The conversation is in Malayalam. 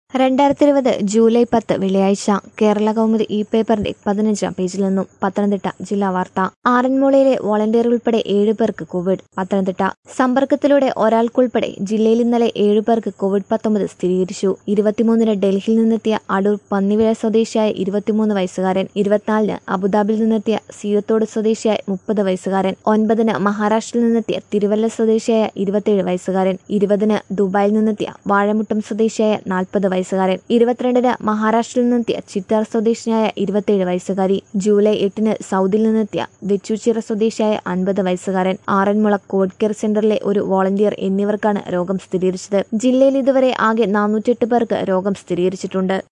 രണ്ടായിരത്തി ഇരുപത് ജൂലൈ പത്ത് വെള്ളിയാഴ്ച കേരള കൗമുദി ഇ പേപ്പറിന്റെ പതിനഞ്ചാം പേജിൽ നിന്നും പത്തനംതിട്ട ജില്ലാ വാർത്ത ആറന്മുളയിലെ വോളണ്ടിയർ ഉൾപ്പെടെ ഏഴു പേർക്ക് കോവിഡ് പത്തനംതിട്ട സമ്പർക്കത്തിലൂടെ ഒരാൾക്കുൾപ്പെടെ ജില്ലയിൽ ഇന്നലെ ഏഴു പേർക്ക് കോവിഡ് പത്തൊമ്പത് സ്ഥിരീകരിച്ചു ഇരുപത്തിമൂന്നിന് ഡൽഹിയിൽ നിന്നെത്തിയ അടൂർ പന്നിവിഴ സ്വദേശിയായ ഇരുപത്തിമൂന്ന് വയസ്സുകാരൻ ഇരുപത്തിനാലിന് അബുദാബിയിൽ നിന്നെത്തിയ സീയത്തോട് സ്വദേശിയായ മുപ്പത് വയസ്സുകാരൻ ഒൻപതിന് മഹാരാഷ്ട്രയിൽ നിന്നെത്തിയ തിരുവല്ല സ്വദേശിയായ ഇരുപത്തിയേഴ് വയസ്സുകാരൻ ഇരുപതിന് ദുബായിൽ നിന്നെത്തിയ വാഴമുട്ടം സ്വദേശിയായ നാൽപ്പത് വയസ്സുകാരൻ ഇരുപത്തിരണ്ടിന് മഹാരാഷ്ട്രയിൽ നിന്നെത്തിയ ചിറ്റാർ സ്വദേശിയായ ഇരുപത്തിയേഴ് വയസ്സുകാരി ജൂലൈ എട്ടിന് സൗദിയിൽ നിന്നെത്തിയ വെച്ചൂച്ചിറ സ്വദേശിയായ അൻപത് വയസ്സുകാരൻ ആറന്മുള കോവിഡ് കെയർ സെന്ററിലെ ഒരു വോളണ്ടിയർ എന്നിവർക്കാണ് രോഗം സ്ഥിരീകരിച്ചത് ജില്ലയിൽ ഇതുവരെ ആകെ നാനൂറ്റെട്ട് പേർക്ക് രോഗം സ്ഥിരീകരിച്ചിട്ടുണ്ട്